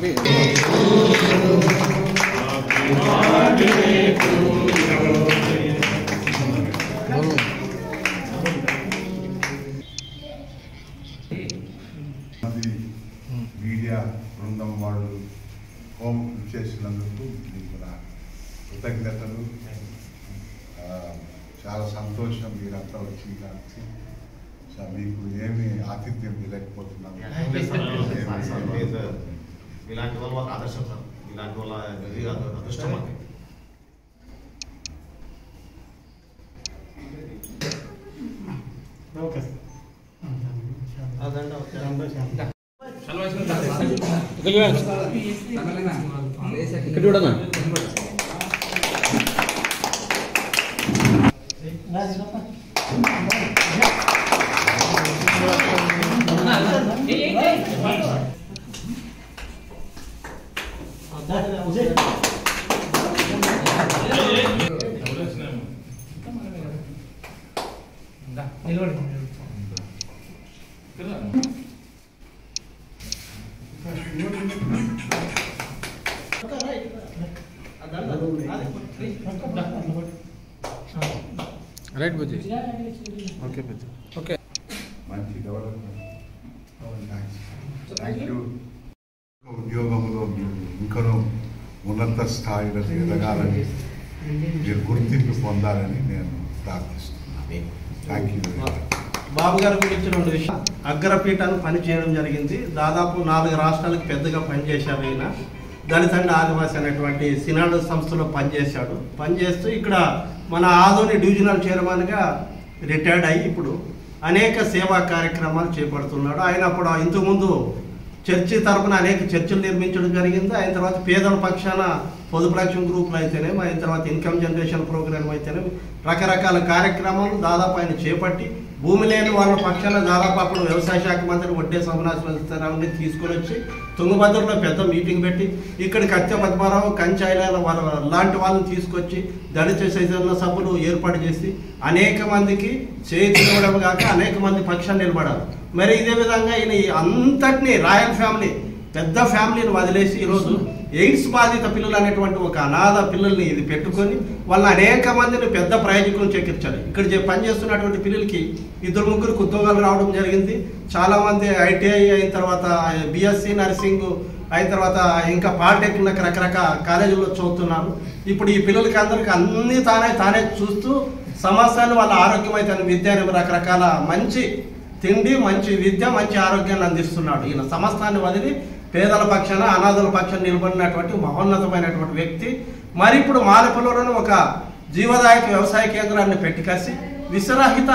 అది మీడియా బృందం వాళ్ళు హోం చేసినందుకు మీకు నా కృతజ్ఞతలు ఆ, చాలా సంతోషం మీరంతా వచ్చి నాకు చా- మీకు ఏమి ఆతిథ్యం ఇవ్వలేకపోతున్నాను లేదు. ఇలాంటి వాళ్ళ ఒక ఆదర్శం సార్ ఇలాంటి వాళ్ళ ఇది అద- అదృష్టం మాకు ఇక్కడ చూడన్నా రైట్ బుజ్జి ఓకే బుజ్జి ఓకే మంచి డెవలప్మెంట్ థ్యాంక్ యూ ఉద్యోగంలో మీరు ఇంకనూ ఉన్నత స్థాయిలో ఎదగాలని మీరు గుర్తింపు పొందాలని నేను ప్రార్థిస్తున్నాను thank you very much Babu గారి గురించి రెండు విషయాలు అగ్రపీఠాన్ని పనిచేయడం జరిగింది దాదాపు నాలుగు రాష్ట్రాలకు పెద్దగా పనిచేశారు ఆయన దళిత అండ్ ఆదివాసి అనేటువంటి సినాడు సంస్థలో పనిచేశాడు పనిచేస్తూ ఇక్కడ మన ఆదోని డివిజనల్ చైర్మన్గా రిటైర్డ్ అయ్యి ఇప్పుడు అనేక సేవా కార్యక్రమాలు చేపడుతున్నాడు ఆయన అప్పుడు ఇంతకుముందు చర్చి తరపున అనేక చర్చలు నిర్మించడం జరిగింది ఆయన తర్వాత పేదల పక్షాన పొదుపు లక్ష్యం గ్రూపులు అయితేనేమి ఆయన తర్వాత ఇన్కమ్ జనరేషన్ ప్రోగ్రామ్ అయితేనేమి రకరకాల కార్యక్రమాలు దాదాపు ఆయన చేపట్టి భూమి లేని వాళ్ళ పక్షాన దాదాపు అప్పుడు వ్యవసాయ శాఖ మంత్రి వడ్డే సోమనాథరావుని తీసుకొని వచ్చి తుంగభద్రలో పెద్ద మీటింగ్ పెట్టి ఇక్కడికి అత్య పద్మారావు కంచాయిల వాళ్ళ లాంటి వాళ్ళని తీసుకొచ్చి దళిత సైజన్ల సభలు ఏర్పాటు చేసి అనేక మందికి చేతి ఇవ్వడం కాక అనేక మంది పక్షాన్ని నిలబడారు మరి ఇదే విధంగా ఈయన ఈ అంతటినీ రాయల్ ఫ్యామిలీ పెద్ద ఫ్యామిలీని వదిలేసి ఈరోజు ఎయిడ్స్ బాధిత పిల్లలు అనేటువంటి ఒక అనాథ పిల్లల్ని ఇది పెట్టుకొని వాళ్ళని అనేక మందిని పెద్ద ప్రయోజకులను చేకూర్చాలి ఇక్కడ చే- పనిచేస్తున్నటువంటి పిల్లలకి ఇద్దరు ముగ్గురికి ఉద్యోగాలు రావడం జరిగింది చాలా మంది ఐటీఐ అయిన తర్వాత బిఎస్సి నర్సింగ్ అయిన తర్వాత ఇంకా పాలిటెక్నిక్ రకరకాల కాలేజీల్లో చదువుతున్నారు ఇప్పుడు ఈ పిల్లలకి అందరికి అన్ని తానే తానే చూస్తూ సమస్యలు వాళ్ళ ఆరోగ్యం అయితే విద్య రకరకాల మంచి తిండి మంచి విద్య మంచి ఆరోగ్యాన్ని అందిస్తున్నాడు ఈయన సమస్తాన్ని వదిలి పేదల పక్షాన అనాథల పక్షాన నిలబడినటువంటి మహోన్నతమైనటువంటి వ్యక్తి మరి ఇప్పుడు మాలపల్లిలోని ఒక జీవదాయక వ్యవసాయ కేంద్రాన్ని పెట్టుకసి విషరహిత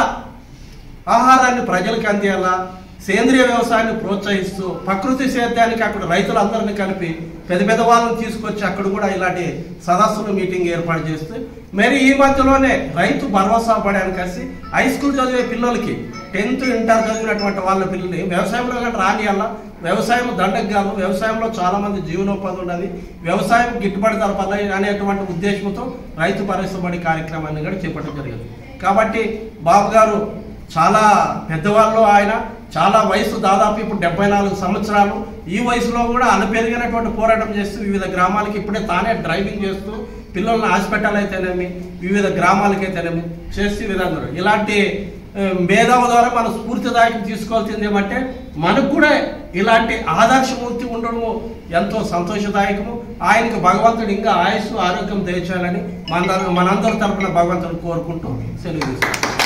ఆహారాన్ని ప్రజలకు అందేలా సేంద్రియ వ్యవసాయాన్ని ప్రోత్సహిస్తూ ప్రకృతి సేద్యానికి అక్కడ రైతులందరినీ కలిపి పెద్ద పెద్ద వాళ్ళని తీసుకొచ్చి అక్కడ కూడా ఇలాంటి సదస్సులు మీటింగ్ ఏర్పాటు చేస్తూ మరి ఈ మధ్యలోనే రైతు భరోసా పడాను కలిసి హై స్కూల్ చదివే పిల్లలకి టెన్త్ ఇంటర్ చదివినటువంటి వాళ్ళ పిల్లల్ని వ్యవసాయంలో కానీ రానియాల వ్యవసాయం దండకు కాదు వ్యవసాయంలో చాలా మంది జీవనోపాధి ఉన్నది వ్యవసాయం గిట్టుబడి తరపాలి అనేటువంటి ఉద్దేశంతో రైతు పరిశ్రమడి కార్యక్రమాన్ని కూడా చేపట్టడం జరిగింది కాబట్టి బాబు గారు చాలా పెద్దవాళ్ళు ఆయన చాలా వయసు దాదాపు ఇప్పుడు డెబ్బై నాలుగు సంవత్సరాలు ఈ వయసులో కూడా అలపెరిగినటువంటి పోరాటం చేస్తూ వివిధ గ్రామాలకి ఇప్పుడే తానే డ్రైవింగ్ చేస్తూ పిల్లల్ని హాస్పిటల్ అయితేనేమి వివిధ గ్రామాలకి అయితేనేమి చేస్తూ ఈ విధంగా ఇలాంటి ఆ, మేధావుల ద్వారా మనం స్ఫూర్తిదాయకం తీసుకోవాల్సింది ఏమంటే మనకు కూడా ఇలాంటి ఆదర్శమూర్తి ఉండడము ఎంతో సంతోషదాయకము ఆయనకు భగవంతుడు ఇంకా ఆయుస్సు ఆరోగ్యం తెచ్చాలని మన మనందరి తరపున భగవంతుడు కోరుకుంటూ సెలవు తీసుకుంటాం